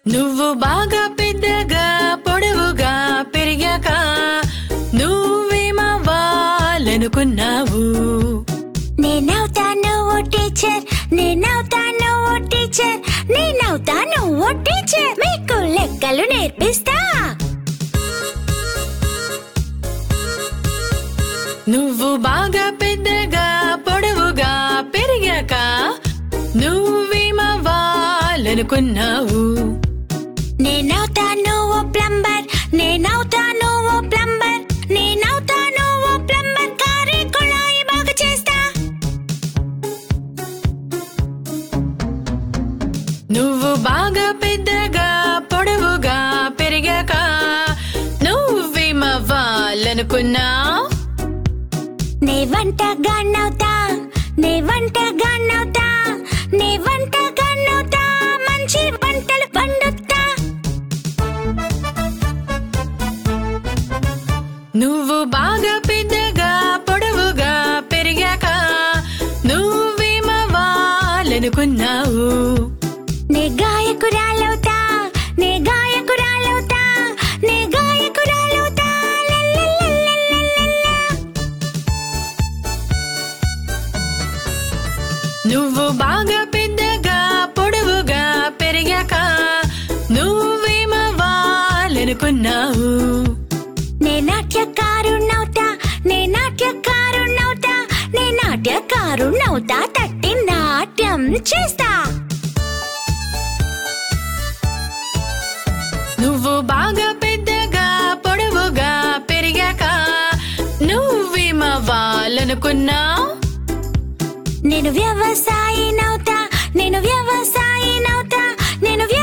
నువ్వు బాగా పెద్దగా పొడవుగా పెరిగాక నువ్వేమవ్వాలనుకున్నావు నేనవుతాను ఓ టీచర్ నేనవుతాను ఓ టీచర్ నేనవుతాను ఓ టీచర్ మీకు లెక్కలు నేర్పిస్తా నువ్వు బాగా పెద్దగా పొడవుగా పెరిగాక నువ్వేమవ్వాలనుకున్నావు నేనవుతాను ఓ ప్లంబర్ నేనవుతాను ఓ ప్లంబర్ నేనవుతాను ఓ ప్లంబర్ కారే కుళాయి బాగు చేస్తా నువ్వు బాగా పెద్దగా పొడవుగా పెరిగాక నువ్వేమవ్వాలనుకున్నావు నే వంటగానవుతా నే వంటగానవుతా నే వంటగానవుతా మంచి వంటలు వండుతా నువ్వు బాగా పెద్దగా పొడవుగా పెరిగాక నువ్వేమవ్వాలనుకున్నావు నే గాయకురాలవుతా నే గాయకురాలవుతా నే గాయకురాలవుతా లల్లల్లల్లల్లల్లల్లా. నువ్వు బాగా పెద్దగా పొడవుగా పెరిగాక నువ్వేమవ్వాలనుకున్నావు నే నాట్యకారుణ్ణవుతా నే నాట్యకారుణ్ణవుతా నే నాట్యకారుణ్ణవుతా తట్టి నాట్యం చేస్తా నువ్వు బాగా పెద్దగా పొడవుగా పెరిగాక నువ్వేమవ్వాలనుకున్నావు నేను వ్యవసాయినవుతా నేను వ్యవసాయినవుతా నేను